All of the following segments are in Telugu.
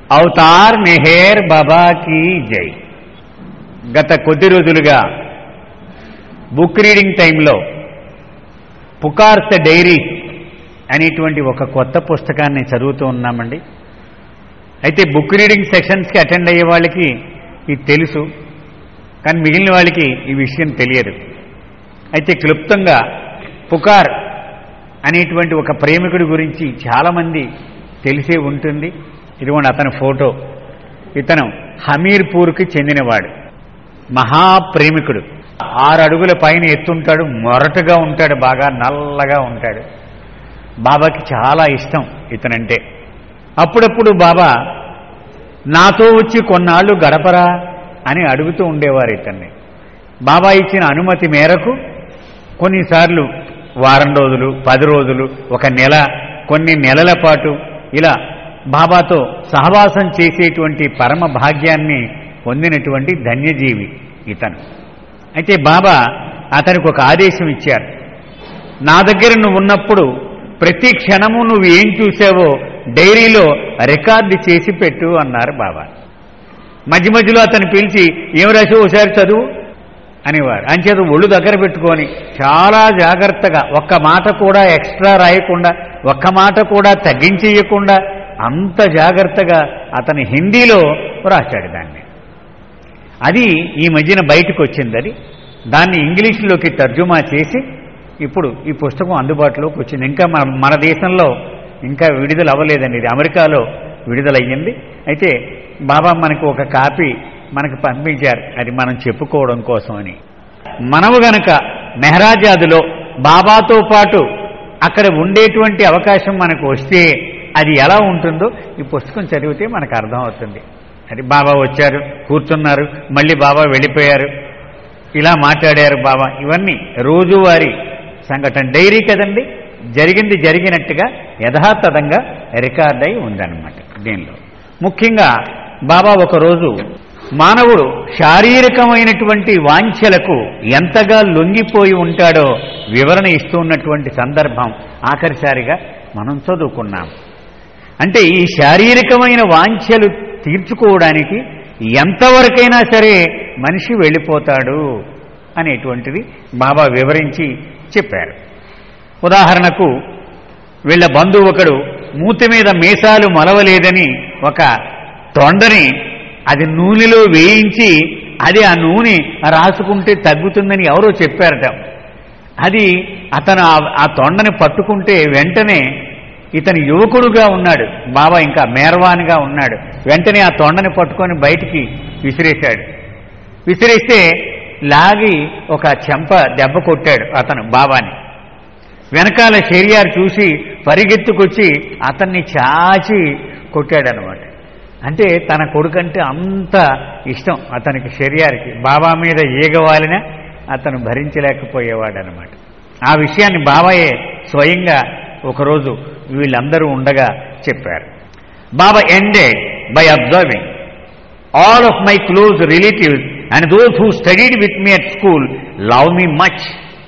అవతార్ మెహేర్ బాబా కీ జై గత కొద్ది రోజులుగా బుక్ రీడింగ్ టైంలో పుకార్స్ ద డైరీస్ అనేటువంటి ఒక కొత్త పుస్తకాన్ని చదువుతూ ఉన్నామండి అయితే బుక్ రీడింగ్ సెషన్స్కి అటెండ్ అయ్యే వాళ్ళకి ఇది తెలుసు కానీ మిగిలిన వాళ్ళకి ఈ విషయం తెలియదు అయితే క్లుప్తంగా పుకార్ అనేటువంటి ఒక ప్రేమికుడి గురించి చాలామంది తెలిసే ఉంటుంది ఇదిగోండి అతని ఫోటో ఇతను హమీర్పూర్కి చెందినవాడు మహాప్రేమికుడు ఆరు అడుగుల పైన ఎత్తుంటాడు మొరటుగా ఉంటాడు బాగా నల్లగా ఉంటాడు బాబాకి చాలా ఇష్టం ఇతనంటే అప్పుడప్పుడు బాబా నాతో వచ్చి కొన్నాళ్ళు గడపరా అని అడుగుతూ ఉండేవారు ఇతన్ని బాబా ఇచ్చిన అనుమతి మేరకు కొన్నిసార్లు వారం రోజులు పది రోజులు ఒక నెల కొన్ని నెలల పాటు ఇలా బాబాతో సహవాసం చేసేటువంటి పరమ భాగ్యాన్ని పొందినటువంటి ధన్యజీవి ఇతను అయితే బాబా అతనికి ఒక ఆదేశం ఇచ్చారు నా దగ్గర నువ్వు ఉన్నప్పుడు ప్రతి క్షణము నువ్వు ఏం చూసావో డైరీలో రికార్డు చేసి పెట్టు అన్నారు బాబా మధ్య మధ్యలో అతను పిలిచి ఏం రాసి ఒకసారి చదువు అనేవారు అంచేత ఒళ్ళు దగ్గర పెట్టుకొని చాలా జాగ్రత్తగా ఒక్క మాట కూడా ఎక్స్ట్రా రాయకుండా ఒక్క మాట కూడా తగ్గించేయకుండా అంత జాగ్రత్తగా అతను హిందీలో రాశాడు దాన్ని అది ఈ మధ్యన బయటకు వచ్చింది అది దాన్ని ఇంగ్లీష్లోకి తర్జుమా చేసి ఇప్పుడు ఈ పుస్తకం అందుబాటులోకి వచ్చింది ఇంకా మన మన దేశంలో ఇంకా విడుదల అవ్వలేదండి ఇది అమెరికాలో విడుదలయ్యింది అయితే బాబా మనకు ఒక కాపీ మనకు పంపించారు అది మనం చెప్పుకోవడం కోసం అని మనము గనక మెహరాజాదులో బాబాతో పాటు అక్కడ ఉండేటువంటి అవకాశం మనకు వస్తే అది ఎలా ఉంటుందో ఈ పుస్తకం చదివితే మనకు అర్థమవుతుంది అది బాబా వచ్చారు కూర్చున్నారు మళ్ళీ బాబా వెళ్ళిపోయారు ఇలా మాట్లాడారు బాబా ఇవన్నీ రోజువారీ సంఘటన డైరీ కదండి జరిగింది జరిగినట్టుగా యథాతథంగా రికార్డ్ అయి ఉందన్నమాట దీనిలో ముఖ్యంగా బాబా ఒకరోజు మానవుడు శారీరకమైనటువంటి వాంఛలకు ఎంతగా లొంగిపోయి ఉంటాడో వివరణ ఇస్తూ ఉన్నటువంటి సందర్భం ఆఖరిసారిగా మనం చదువుకున్నాం అంటే ఈ శారీరకమైన వాంఛలు తీర్చుకోవడానికి ఎంతవరకైనా సరే మనిషి వెళ్ళిపోతాడు అనేటువంటిది బాబా వివరించి చెప్పారు ఉదాహరణకు వీళ్ళ బంధువు ఒకడు మూతి మీద మీసాలు మలవలేదని ఒక తొండని అది నూనెలో వేయించి అది ఆ నూనె రాసుకుంటే తగ్గుతుందని ఎవరో చెప్పారట అది అతను ఆ- ఆ తొండని పట్టుకుంటే వెంటనే ఇతను యువకుడుగా ఉన్నాడు బాబా ఇంకా మేర్వాన్గా ఉన్నాడు వెంటనే ఆ తొండని పట్టుకొని బయటికి విసిరేశాడు విసిరేస్తే లాగి ఒక చెంప దెబ్బ కొట్టాడు అతను బాబాని వెనకాల షెరియార్ చూసి పరిగెత్తుకొచ్చి అతన్ని చాచి కొట్టాడనమాట అంటే తన కొడుకంటే అంత ఇష్టం అతనికి షెరియార్కి బాబా మీద ఈగవాలిన అతను భరించలేకపోయేవాడనమాట ఆ విషయాన్ని బాబాయే స్వయంగా ఒకరోజు వీళ్ళందరూ ఉండగా చెప్పారు Baba ended by observing all of my close relatives and those who studied with me at school love me much.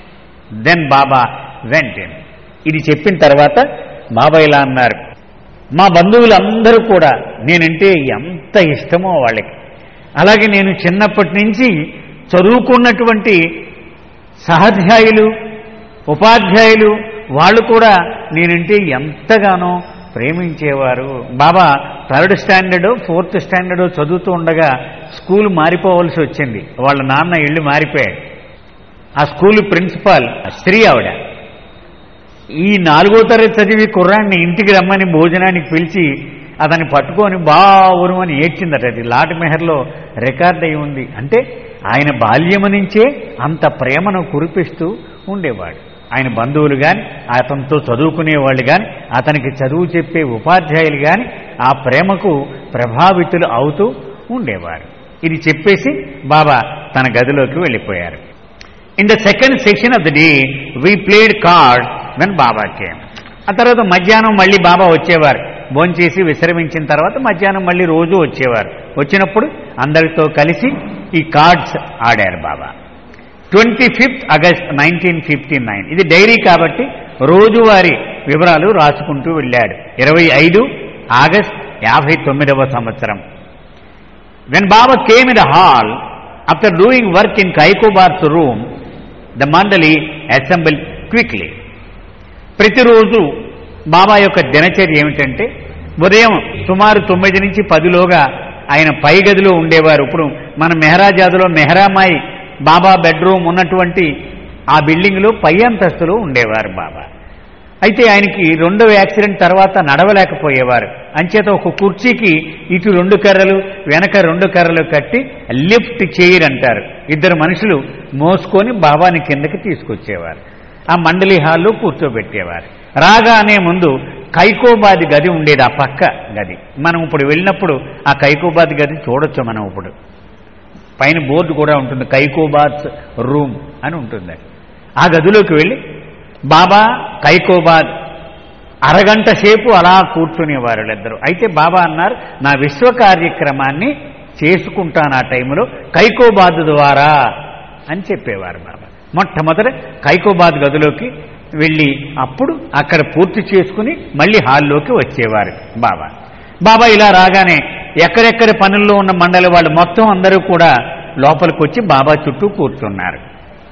Then Baba went in. ఇది చెప్పిన తర్వాత బాబా ఇలా అన్నారు మా బంధువులందరూ కూడా నేనంటే ఎంత ఇష్టమో వాళ్ళకి అలాగే నేను చిన్నప్పటి నుంచి చదువుకున్నటువంటి సహాధ్యాయులు ఉపాధ్యాయులు వాళ్ళు కూడా నేనంటే ఎంతగానో ప్రేమించేవారు Baba third standard fourth standard చదువుతూ ఉండగా స్కూల్ మారిపోవలసి వచ్చింది వాళ్ళ నాన్న ఇల్లు మారిపోయాడు ఆ స్కూల్ ప్రిన్సిపాల్ స్త్రీ ఆవిడ ఈ నాలుగో తరగతి చదివి కుర్రాన్ని ఇంటికి రమ్మని భోజనానికి పిలిచి అతన్ని పట్టుకొని బావురు అని ఏడ్చిందట అది లాట్ మెహర్లో రికార్డ్ అయి ఉంది అంటే ఆయన బాల్యము నుంచే అంత ప్రేమను కురిపిస్తూ ఉండేవాడు ఆయన బంధువులు కానీ అతనితో చదువుకునేవాళ్ళు కానీ అతనికి చదువు చెప్పే ఉపాధ్యాయులు కానీ ఆ ప్రేమకు ప్రభావితులు అవుతూ ఉండేవారు ఇది చెప్పేసి బాబా తన గదిలోకి వెళ్ళిపోయారు in the second section of the day we played card when Baba came ఆ తర్వాత మధ్యాహ్నం మళ్ళీ బాబా వచ్చేవారు భోంచేసి విశ్రమించిన తర్వాత మధ్యాహ్నం మళ్ళీ రోజు వచ్చేవారు వచ్చినప్పుడు అందరితో కలిసి ఈ కార్డ్స్ ఆడారు Baba twenty fifth August nineteen fifty nine ఇది డైరీ కాబట్టి రోజువారీ వివరాలు రాసుకుంటూ వెళ్ళాడు ఇరవై ఐదు ఆగస్ట్ యాభై తొమ్మిదవ సంవత్సరం when Baba came in the hall after doing work in Kaikobad's room the mandali assembled quickly ప్రతిరోజు బాబా యొక్క దినచర్య ఏమిటంటే ఉదయం సుమారు తొమ్మిది నుంచి పదిలోగా ఆయన పై గదిలో ఉండేవారు ఇప్పుడు మన మెహరాజాదులో మెహరామాయి బాబా బెడ్రూమ్ ఉన్నటువంటి ఆ బిల్డింగ్లో పై అంతస్తులో ఉండేవారు బాబా అయితే ఆయనకి రెండవ యాక్సిడెంట్ తర్వాత నడవలేకపోయేవారు అంచేత ఒక కుర్చీకి ఇటు రెండు కర్రలు వెనక రెండు కర్రలు కట్టి లిఫ్ట్ చైర్ అంటారు ఇద్దరు మనుషులు మోసుకొని బాబాని కిందకి తీసుకొచ్చేవారు ఆ మండలి హాల్లో కూర్చోబెట్టేవారు రాగానే ముందు కైకోబాది గది ఉండేది ఆ పక్క గది మనం ఇప్పుడు వెళ్ళినప్పుడు ఆ కైకోబాద్ గది చూడొచ్చు మనం ఇప్పుడు పైన బోర్డు కూడా ఉంటుంది కైకోబాద్ రూమ్ అని ఉంటుంది ఆ గదిలోకి వెళ్ళి బాబా కైకోబాద్ అరగంట సేపు అలా కూర్చునేవారు వాళ్ళిద్దరు అయితే బాబా అన్నారు నా విశ్వ కార్యక్రమాన్ని చేసుకుంటాను ఆ టైంలో కైకోబాద్ ద్వారా అని చెప్పేవారు బాబా మొట్టమొదట కైకోబాద్ గదిలోకి వెళ్ళి అప్పుడు అక్కడ పూర్తి చేసుకుని మళ్ళీ హాల్లోకి వచ్చేవారు బాబా బాబా ఇలా రాగానే ఎక్కడెక్కడ పనుల్లో ఉన్న మండలి వాళ్ళు మొత్తం అందరూ కూడా లోపలికి వచ్చి బాబా చుట్టూ కూర్చున్నారు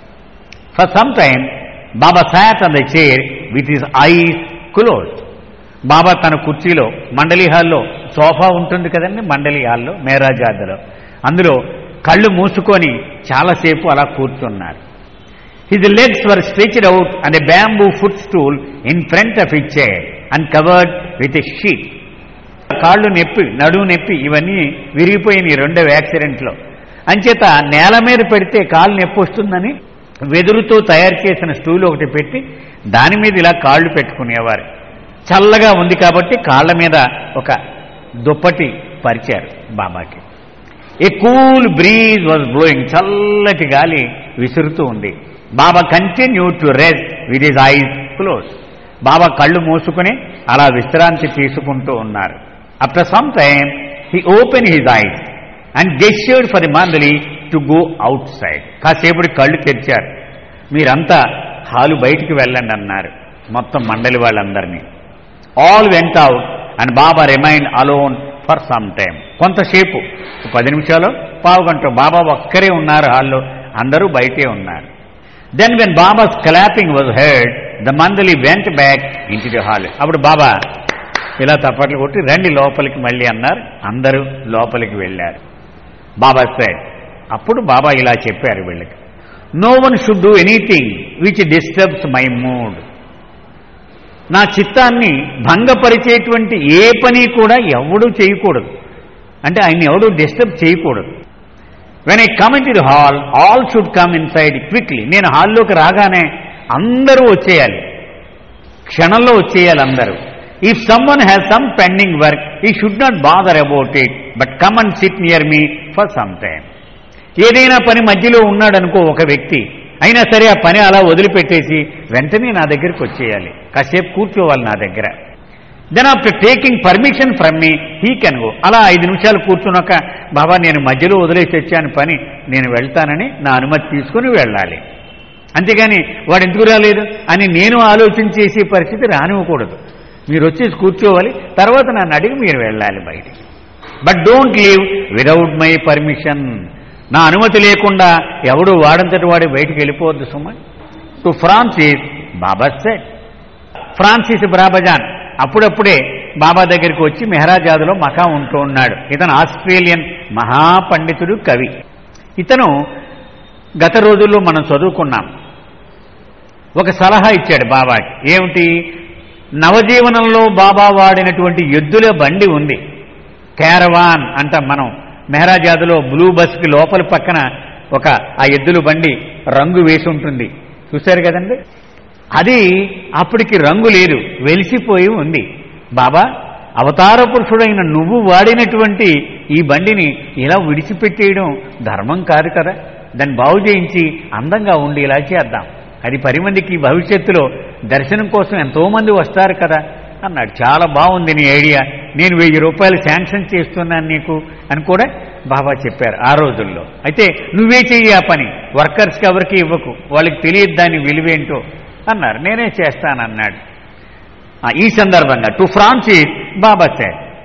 for some time Baba sat on the chair with his eyes close Baba తన కుర్చీలో మండలి హాల్లో సోఫా ఉంటుంది కదండి మండలి హాల్లో మేరాజాద్లో అందులో కళ్ళు మూసుకొని చాలాసేపు అలా కూర్చున్నారు his legs were stretched out and a bamboo footstool in front of it chair and covered with a sheet కాళ్ళు నొప్పి నడువు నొప్పి ఇవన్నీ విరిగిపోయినాయి రెండవ యాక్సిడెంట్లో అంచేత నేల మీద పెడితే కాలు నొప్పి వస్తుందని వెదురుతో తయారు చేసిన స్టూల్ ఒకటి పెట్టి దాని మీద ఇలా కాళ్ళు పెట్టుకునేవారు చల్లగా ఉంది కాబట్టి కాళ్ళ మీద ఒక దుప్పటి పరిచారు బాబాకి a cool breeze was blowing చల్లటి గాలి విసురుతూ ఉంది Baba continue to rest with his eyes close Baba కళ్ళు మూసుకుని అలా విశ్రాంతి తీసుకుంటూ ఉన్నారు after some time he open his eyes and gestured for the mandali to go outside కాసేపటి కళ్ళు తెరిచారు మీరంతా హాలు బయటికి వెళ్ళండి అన్నారు మొత్తం మండలి వాళ్ళందరినీ all went out and Baba remained alone for some time కొంతసేపు ఒక పది నిమిషాలు పావు గంట బాబా ఒక్కరే ఉన్నారు హాల్లో అందరూ బయటే ఉన్నారు then when Baba's clapping was heard the mandali went back into the hall అప్పుడు బాబా ఇలా తప్పట్లు కొట్టి రండి లోపలికి మళ్ళీ అన్నారు అందరూ లోపలికి వెళ్ళారు బాబా సైడ్ అప్పుడు బాబా ఇలా చెప్పారు వీళ్ళకి no one should do anything which disturbs my mood నా చిత్తాన్ని భంగపరిచేటువంటి ఏ పని కూడా ఎవడూ చేయకూడదు అంటే ఆయన ఎవడూ డిస్టర్బ్ చేయకూడదు when I come in the hall all should come inside quickly నేను హాల్లోకి రాగానే అందరూ వచ్చేయాలి క్షణంలో వచ్చేయాలి అందరూ if someone has some pending work he should not bother about it but come and sit near me for some time ఏదైనా పని మధ్యలో ఉన్నాడనుకో ఒక వ్యక్తి అయినా సరే ఆ పని అలా వదిలిపెట్టేసి వెంటనే నా దగ్గరికి వచ్చేయాలి కాసేపు కూర్చోవాలి నా దగ్గర then after taking permission from me he can go అలా ఐదు నిమిషాలు కూర్చున్నాక బాబా నేను మధ్యలో వదిలేసి వచ్చాను పని నేను వెళ్తానని నా అనుమతి తీసుకుని వెళ్ళాలి అంతేగాని వాడు ఎందుకు రాలేదు అని నేను ఆలోచించేసే పరిస్థితి రానివ్వకూడదు మీరు వచ్చేసి కూర్చోవాలి తర్వాత నన్ను అడిగి మీరు వెళ్ళాలి బయటికి but don't leave without my permission నా అనుమతి లేకుండా ఎవడు వాడంతటి వాడి బయటికి వెళ్ళిపోవద్దు సుమ to Francis Baba said Francis Brabazon అప్పుడప్పుడే బాబా దగ్గరికి వచ్చి మెహరాజాదులో మకా ఉంటూ ఉన్నాడు ఇతను ఆస్ట్రేలియన్ మహాపండితుడు కవి ఇతను గత రోజుల్లో మనం చదువుకున్నాం ఒక సలహా ఇచ్చాడు బాబాకి ఏమిటి నవజీవనంలో బాబా వాడినటువంటి ఎద్దుల బండి ఉంది క్యారవాన్ అంటాం మనం మెహరాజాదులో బ్లూ బస్కి లోపల పక్కన ఒక ఆ ఎద్దుల బండి రంగు వేసి ఉంటుంది చూశారు కదండి అది అప్పటికి రంగు లేదు వెలిసిపోయి ఉంది బాబా అవతార పురుషుడైన నువ్వు వాడినటువంటి ఈ బండిని ఇలా విడిచిపెట్టేయడం ధర్మం కాదు కదా దాన్ని బాగు చేయించి అందంగా ఉండి ఇలా చేద్దాం అది పది మందికి భవిష్యత్తులో దర్శనం కోసం ఎంతోమంది వస్తారు కదా అన్నాడు చాలా బాగుంది నీ ఐడియా నేను వెయ్యి రూపాయలు శాంక్షన్ చేస్తున్నాను నీకు అని కూడా బాబా చెప్పారు ఆ రోజుల్లో అయితే నువ్వే చెయ్యి ఆ పని వర్కర్స్కి ఎవరికి ఇవ్వకు వాళ్ళకి తెలియదు దాని విలువేంటో అన్నారు నేనే చేస్తానన్నాడు ఆ, ఈ సందర్భంగా టు ఫ్రాన్సిస్ బాబా సార్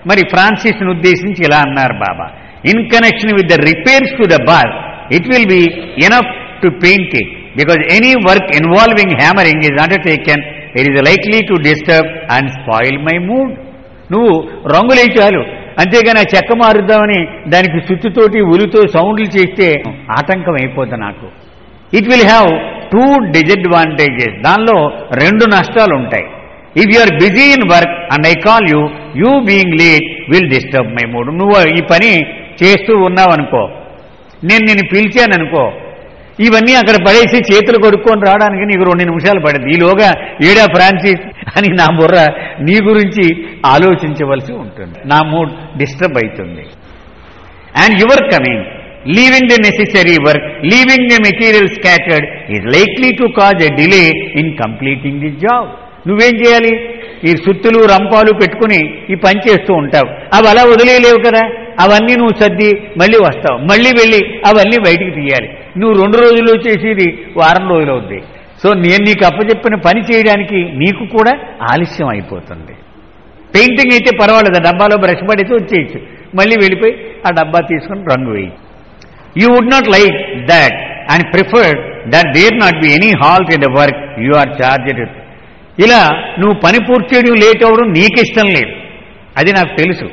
మరి ఫ్రాన్సిస్ను ఉద్దేశించి ఇలా అన్నారు Baba in connection with the repairs to the bar it will be enough to paint it because any work involving hammering is undertaken it is likely to disturb and spoil my mood నువ్వు రంగులే చాలు అంతేగాని ఆ చెక్క మారుద్దామని దానికి సుత్తుతోటి ఉలితో సౌండ్లు చేస్తే ఆటంకం అయిపోద్ది నాకు it will have two disadvantages దానిలో రెండు నష్టాలు ఉంటాయి if you are busy in work and I call you you being late will disturb my mood నువ్వు ఈ పని చేస్తూ ఉన్నావు అనుకో నేను నిన్ను పిలిచాను అనుకో ఇవన్నీ అక్కడ పడేసి చేతులు కొడుక్కొని రావడానికి నీకు రెండు నిమిషాలు పడింది ఈలోగా ఏడా ఫ్రాన్సిస్ అని నా బుర్ర నీ గురించి ఆలోచించవలసి ఉంటుంది నా మూడ్ డిస్టర్బ్ అవుతుంది and your coming leaving the necessary work leaving the material scattered is likely to cause a delay in completing the job నువ్వేం చేయాలి ఈ సుత్తులు రంపాలు పెట్టుకుని ఈ పని చేస్తూ ఉంటావు అవి అలా వదిలేయలేవు కదా అవన్నీ నువ్వు సర్ది మళ్ళీ వస్తావు మళ్ళీ వెళ్ళి అవన్నీ బయటికి తీయాలి నువ్వు రెండు రోజులు చేసేది వారం రోజులు అవుద్ది సో నేను నీకు అప్పచెప్పిన పని చేయడానికి నీకు కూడా ఆలస్యం అయిపోతుంది పెయింటింగ్ అయితే పర్వాలేదు ఆ డబ్బాలో బ్రష్ పడితే వచ్చేయచ్చు మళ్ళీ వెళ్ళిపోయి ఆ డబ్బా తీసుకుని రంగు వేయి you would not like that and preferred that there not be any halt in the work you are charged ఇలా నువ్వు పని పూర్తి చేయడం లేట్ అవ్వడం నీకిష్టం లేదు అది నాకు తెలుసు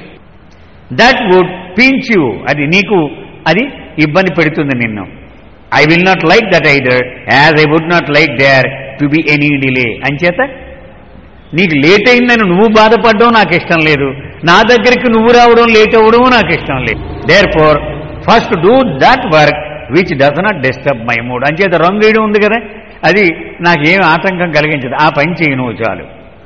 దట్ వుడ్ పించ్ యూ అది నీకు అది ఇబ్బంది పెడుతుంది నిన్ను I will not like that either as I would not like there to be any delay అంచేత నీకు లేట్ అయిందని నువ్వు బాధపడడం నాకు ఇష్టం లేదు నా దగ్గరికి నువ్వు రావడం లేట్ అవ్వడం నాకు ఇష్టం లేదు therefore first do that work which does not disturb my mood అంచేత రంగు వేయడం ఉంది కదా అది నాకేం ఆటంకం కలిగించదు ఆ పని చేయి నువ్వు చాలు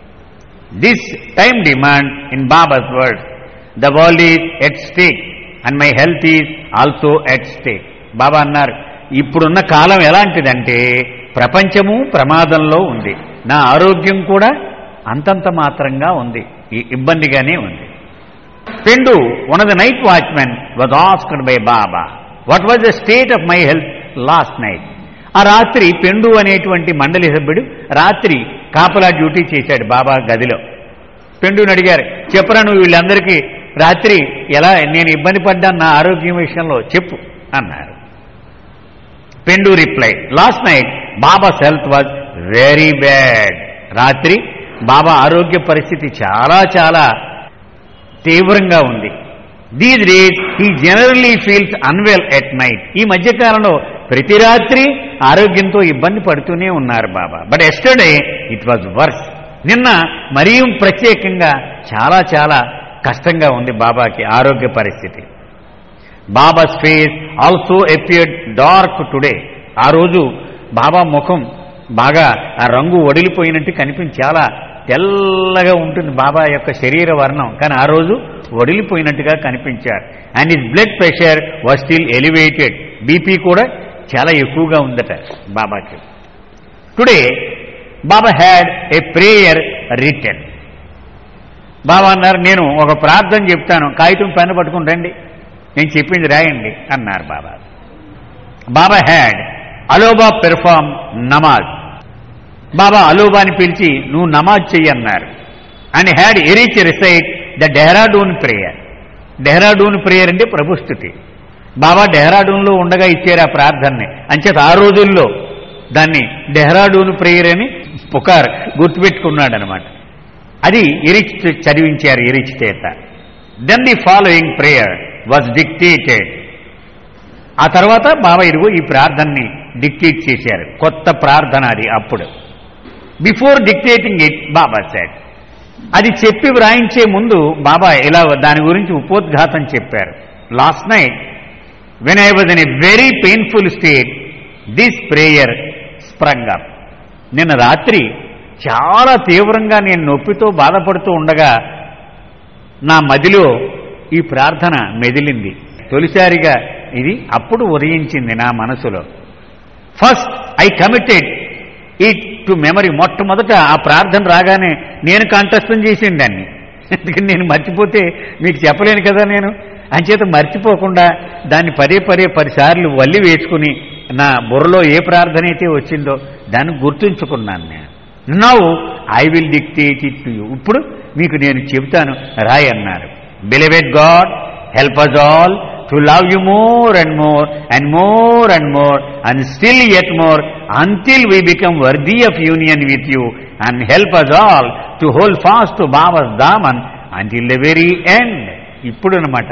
this time demand in Baba's word the world is at stake and my health is also at stake Baba అన్నారు ఇప్పుడున్న కాలం ఎలాంటిదంటే ప్రపంచము ప్రమాదంలో ఉంది నా ఆరోగ్యం కూడా అంతంత మాత్రంగా ఉంది ఈ ఇబ్బందిగానే ఉంది Pendu one of the night watchmen was asked by Baba what was the state of my health last night ఆ రాత్రి పెండు అనేటువంటి మండలి సభ్యుడు రాత్రి కాపలా డ్యూటీ చేశాడు బాబా గదిలో పెండుని అడిగారు చెప్పరా నువ్వు వీళ్ళందరికీ రాత్రి ఎలా నేను ఇబ్బంది పడ్డాను నా ఆరోగ్యం విషయంలో చెప్పు అన్నారు Pendu reply last night Baba's health was very bad రాత్రి బాబా ఆరోగ్య పరిస్థితి చాలా చాలా తీవ్రంగా ఉంది these days he generally feels unwell at night ఈ మధ్యకాలంలో ప్రతి రాత్రి ఆరోగ్యంతో ఇబ్బంది పడుతూనే ఉన్నారు Baba but yesterday it was worse నిన్న మరీ ప్రత్యేకంగా చాలా చాలా కష్టంగా ఉంది బాబాకి ఆరోగ్య పరిస్థితి Baba's face also appeared dark today ఆ రోజు బాబా ముఖం బాగా ఆ రంగు వడిలిపోయినట్టు కనిపించి చాలా తెల్లగా ఉంటుంది బాబా యొక్క శరీర వర్ణం కానీ ఆ రోజు వడిలిపోయినట్టుగా కనిపించారు and his blood pressure was still elevated BP కూడా చాలా ఎక్కువగా ఉందట బాబాకి today Baba had a prayer return Baba అన్నారు నేను ఒక ప్రార్థన చెప్తాను కాగితం పెన్ను పట్టుకుని రండి నేను చెప్పింది రాయండి అన్నారు బాబా బాబా హ్యాడ్ అలోబా పెర్ఫామ్ నమాజ్ బాబా అలోబాని పిలిచి నువ్వు నమాజ్ చెయ్యి అన్నారు and had Eruch recite the Dehradun prayer Dehradun prayer అంటే ప్రభుస్థుతి బాబా డెహ్రాడూన్లో ఉండగా ఇచ్చారు ఆ ప్రార్థనని అంచేత ఆ రోజుల్లో దాన్ని డెహ్రాడూన్ ప్రేయర్ అని పుకార్ గుర్తుపెట్టుకున్నాడు అనమాట అది ఎరిచ్ చదివించారు ఎరిచ్ చేత then the following prayer was dictated ఆ తర్వాత బాబా ఇరుగు ఈ ప్రార్థనని డిక్టేట్ చేశారు కొత్త ప్రార్థన అది అప్పుడు before dictating it Baba said అది చెప్పి వ్రాయించే ముందు బాబా ఇలా దాని గురించి ఉపోద్ఘాతం చెప్పారు last night when I was in a very painful state this prayer sprung up నిన్న రాత్రి చాలా తీవ్రంగా నేను నొప్పితో బాధపడుతూ ఉండగా నా మదిలో ఈ ప్రార్థన మెదిలింది తొలిసారిగా ఇది అప్పుడు ఉదయించింది నా మనసులో first I committed it to memory మొట్టమొదట ఆ ప్రార్థన రాగానే నేను కంఠస్థం చేసింది దాన్ని ఎందుకని నేను మర్చిపోతే మీకు చెప్పలేను కదా నేను అంచేత మర్చిపోకుండా దాన్ని పదే పదే పదిసార్లు వల్లి వేసుకుని నా బుర్రలో ఏ ప్రార్థన అయితే వచ్చిందో దాన్ని గుర్తుంచుకున్నాను నేను now I will dictate it to you ఇప్పుడు మీకు నేను చెబుతాను రాయ్ అన్నారు Beloved God, help us all to love you more and more and more and more and still yet more until we become worthy of union with you and help us all to hold fast to Baba's Daman until the very end. ఇప్పుడు అనమాట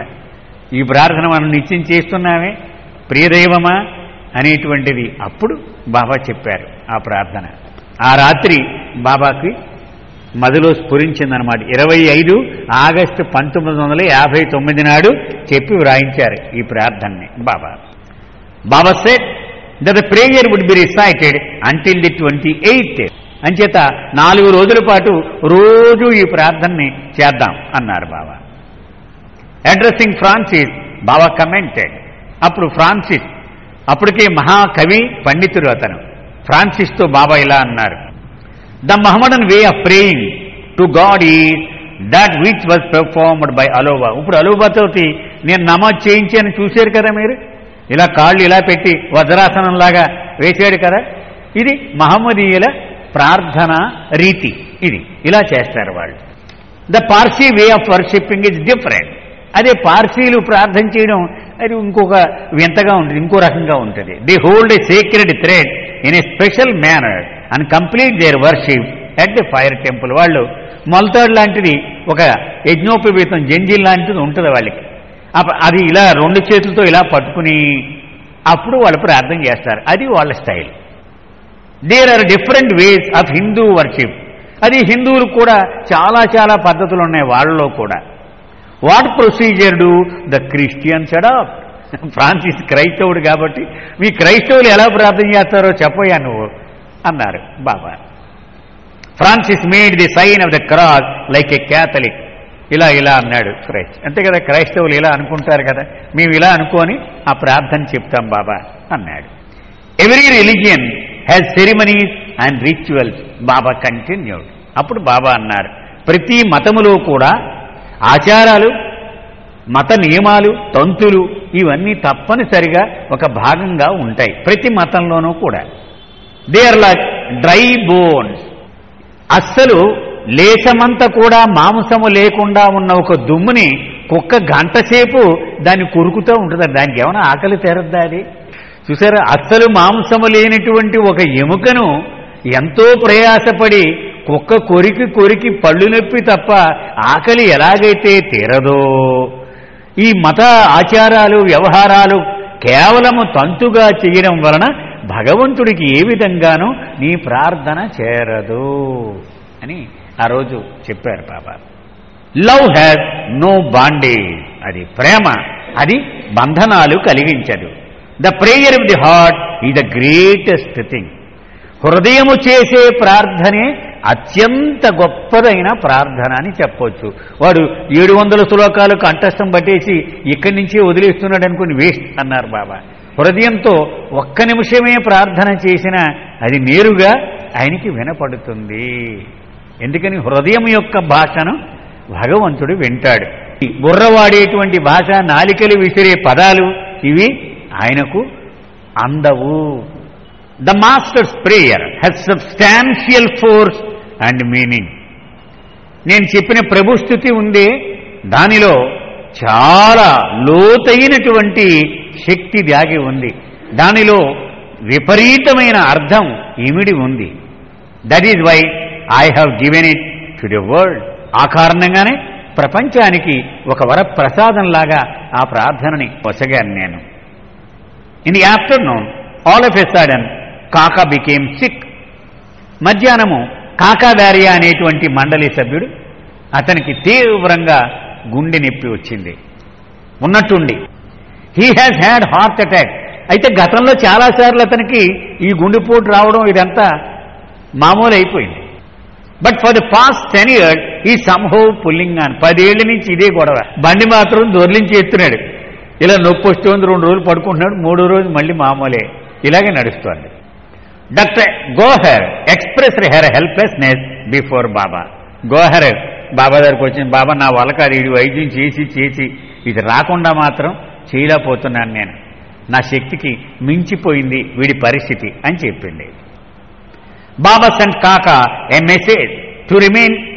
ఈ ప్రార్థన మనం నిత్యం చేస్తున్నామే ప్రియదైవమా అనేటువంటిది అప్పుడు బాబా చెప్పారు ఆ ప్రార్థన ఆ రాత్రి బాబాకి మదిలో స్ఫురించిందనమాట ఇరవై ఐదు ఆగస్టు పంతొమ్మిది వందల యాభై తొమ్మిది నాడు చెప్పి వ్రాయించారు ఈ ప్రార్థనని Baba Baba set that the prayer would be recited until the twenty eighth అంచేత నాలుగు రోజుల పాటు రోజు ఈ ప్రార్థనని చేద్దాం అన్నారు Baba addressing Francis Baba commented అప్పుడు ఫ్రాన్సిస్ అప్పటికే మహాకవి పండితుడు అతను ఫ్రాన్సిస్తో బాబా ఇలా అన్నారు the Mohammedan way of praying to God is that which was performed by Aloba ఇప్పుడు అలోబాతోటి నేను నమాజ్ చేయించాను చూశారు కదా మీరు ఇలా కాళ్ళు ఇలా పెట్టి వజ్రాసనంలాగా వేసాడు కదా ఇది మహమ్మదీయుల ప్రార్థన రీతి ఇది ఇలా చేస్తారు వాళ్ళు the Parsi way of worshipping is different అదే పార్సీలు ప్రార్థన చేయడం అది ఇంకొక వింతగా ఉంటుంది ఇంకో రకంగా ఉంటుంది they hold a secret thread in a special manner and complete their worship at the fire temple వాళ్ళు మొలతాడు లాంటిది ఒక యజ్ఞోపవీతం జంజీల్ లాంటిది ఉంటుంది వాళ్ళకి అప్ప- అది ఇలా రెండు చేతులతో ఇలా పట్టుకుని అప్పుడు వాళ్ళు ప్రార్థన చేస్తారు అది వాళ్ళ style there are different ways of Hindu worship అది హిందువులు కూడా చాలా చాలా పద్ధతులు ఉన్నాయి వాళ్ళలో కూడా what procedure do the Christians adopt Francis క్రైస్తవుడు కాబట్టి మీ క్రైస్తవులు ఎలా ప్రార్థన చేస్తారో చెప్పయ్యా నువ్వు అన్నారు Baba Francis made the sign of the cross like a Catholic ఇలా ఇలా అన్నాడు క్రైస్ట్ అంతే కదా క్రైస్తవులు ఇలా అనుకుంటారు కదా మేము ఇలా అనుకొని ఆ ప్రార్థన చెప్తాం బాబా అన్నాడు every religion has ceremonies and rituals Baba continued అప్పుడు బాబా అన్నారు ప్రతి మతములో కూడా ఆచారాలు మత నియమాలు తంతులు ఇవన్నీ తప్పనిసరిగా ఒక భాగంగా ఉంటాయి ప్రతి మతంలోనూ కూడా they are like dry bones అస్సలు లేశమంత కూడా మాంసము లేకుండా ఉన్న ఒక దుమ్ముని కుక్క గంట సేపు దాన్ని కొరుకుతూ ఉంటుంది దానికి ఏమైనా ఆకలి తెరద్దా అది చూసారా అస్సలు మాంసము లేనటువంటి ఒక ఎముకను ఎంతో ప్రయాసపడి కుక్క కొరికి కొరికి పళ్ళు నొప్పి తప్ప ఆకలి ఎలాగైతే తీరదో ఈ మత ఆచారాలు వ్యవహారాలు కేవలము తంతుగా చేయడం వలన భగవంతుడికి ఏ విధంగానూ నీ ప్రార్థన చేరదు అని ఆ రోజు చెప్పారు Baba love has no bondage అది ప్రేమ అది బంధనాలు కలిగించదు the prayer of the heart is the greatest thing హృదయము చేసే ప్రార్థనే అత్యంత గొప్పదైన ప్రార్థన అని చెప్పొచ్చు వాడు ఏడు వందల శ్లోకాలు కంఠస్థం పట్టేసి ఇక్కడి నుంచే వదిలేస్తున్నాడు అనుకుని వేస్ట్ అన్నారు బాబా హృదయంతో ఒక్క నిమిషమే ప్రార్థన చేసినా అది నేరుగా ఆయనకి వినపడుతుంది ఎందుకని హృదయం యొక్క భాషను భగవంతుడు వింటాడు ఈ బుర్రవాడేటువంటి భాష నాలికలు విసిరే పదాలు ఇవి ఆయనకు అందవు the master's prayer has substantial force and meaning నేను చెప్పిన ప్రభుస్థుతి ఉందే దానిలో చాలా లోతైనటువంటి శక్తి దాగి ఉంది దానిలో విపరీతమైన అర్థం ఇమిడి ఉంది that is why I have given it to the world ఆ కారణంగానే ప్రపంచానికి ఒక వరప్రసాదంలాగా ఆ ప్రార్థనని పొసగాను నేను in the afternoon all of a sudden Kaka became sick మధ్యాహ్నము కాకాదారియా అనేటువంటి మండలి సభ్యుడు అతనికి తీవ్రంగా గుండె నొప్పి వచ్చింది ఉన్నట్టుండి he has had heart attack అయితే గతంలో చాలాసార్లు అతనికి ఈ గుండెపోటు రావడం ఇదంతా మామూలు అయిపోయింది but for the past ten years ఈ సంహో పుల్లింగ్ అని పదేళ్ల నుంచి ఇదే గొడవ బండి మాత్రం దొర్లించి ఎత్తున్నాడు ఇలా నొప్పి వస్తుంది రెండు రోజులు పడుకుంటున్నాడు మూడో రోజు మళ్ళీ మామూలే ఇలాగే నడుస్తుంది doctor Gohar express her helplessness before Baba Gohar Baba దగ్గరికి వచ్చింది బాబా నా వల్ల కాదు ఇది వైద్యం చేసి చేసి ఇది రాకుండా మాత్రం చేయలేకపోతున్నాను నేను నా శక్తికి మించిపోయింది వీడి పరిస్థితి అని చెప్పింది Baba sent Kaka a message to remain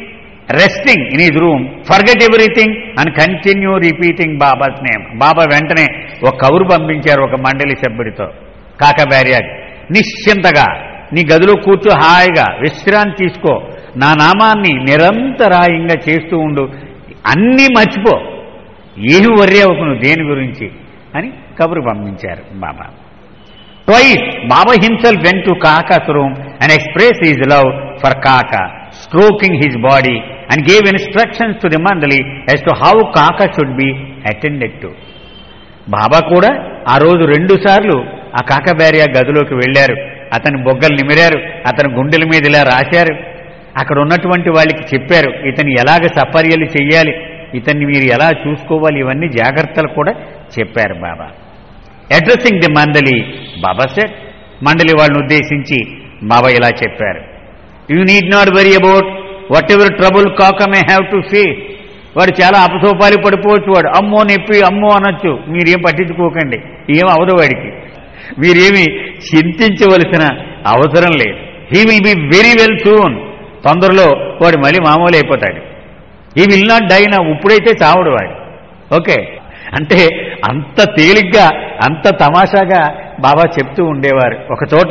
resting in his room forget everything and continue repeating Baba's name Baba వెంటనే ఒక కౌరు పంపించారు ఒక మండలి సభ్యుడితో కాకబ్యారియాకి నిశ్చింతగా నీ గదిలో కూర్చో హాయిగా విశ్రాంతి తీసుకో నా నామాన్ని నిరంతరాయంగా చేస్తూ ఉండు అన్నీ మర్చిపో ఏమి వర్రీ అవ్వకు నువ్వు దేని గురించి అని కబురు పంపించారు Baba twice Baba himself went to Kaka's room and express his love for Kaka stroking his body and gave instructions to the mandali as to how Kaka should be attended to Baba కూడా ఆ రోజు రెండు సార్లు ఆ కాకబేరియా గదిలోకి వెళ్ళారు అతని బొగ్గలు నిమిరారు అతని గుండెల మీద ఇలా రాశారు అక్కడ ఉన్నటువంటి వాళ్ళకి చెప్పారు ఇతని ఎలాగ సపర్యలు చెయ్యాలి ఇతన్ని మీరు ఎలా చూసుకోవాలి ఇవన్నీ జాగ్రత్తలు కూడా చెప్పారు బాబా అడ్రస్సింగ్ ది మండలి బాబా సెట్ మండలి వాళ్ళని ఉద్దేశించి బాబా ఇలా చెప్పారు you need not worry about whatever trouble Kaka may have to face వాడు చాలా అపసోపాలి పడిపోవచ్చు వాడు అమ్మో నొప్పి అమ్మో అనొచ్చు మీరేం పట్టించుకోకండి ఏం అవదు వాడికి మీరేమి చింతించవలసిన అవసరం లేదు he will be very well soon తొందరలో వాడు మళ్ళీ మామూలు అయిపోతాడు ఈ విల్ నాట్ డై నా ఇప్పుడైతే చావడు వాడు ఓకే అంటే అంత తేలిగ్గా అంత తమాషాగా బాబా చెప్తూ ఉండేవారు ఒక చోట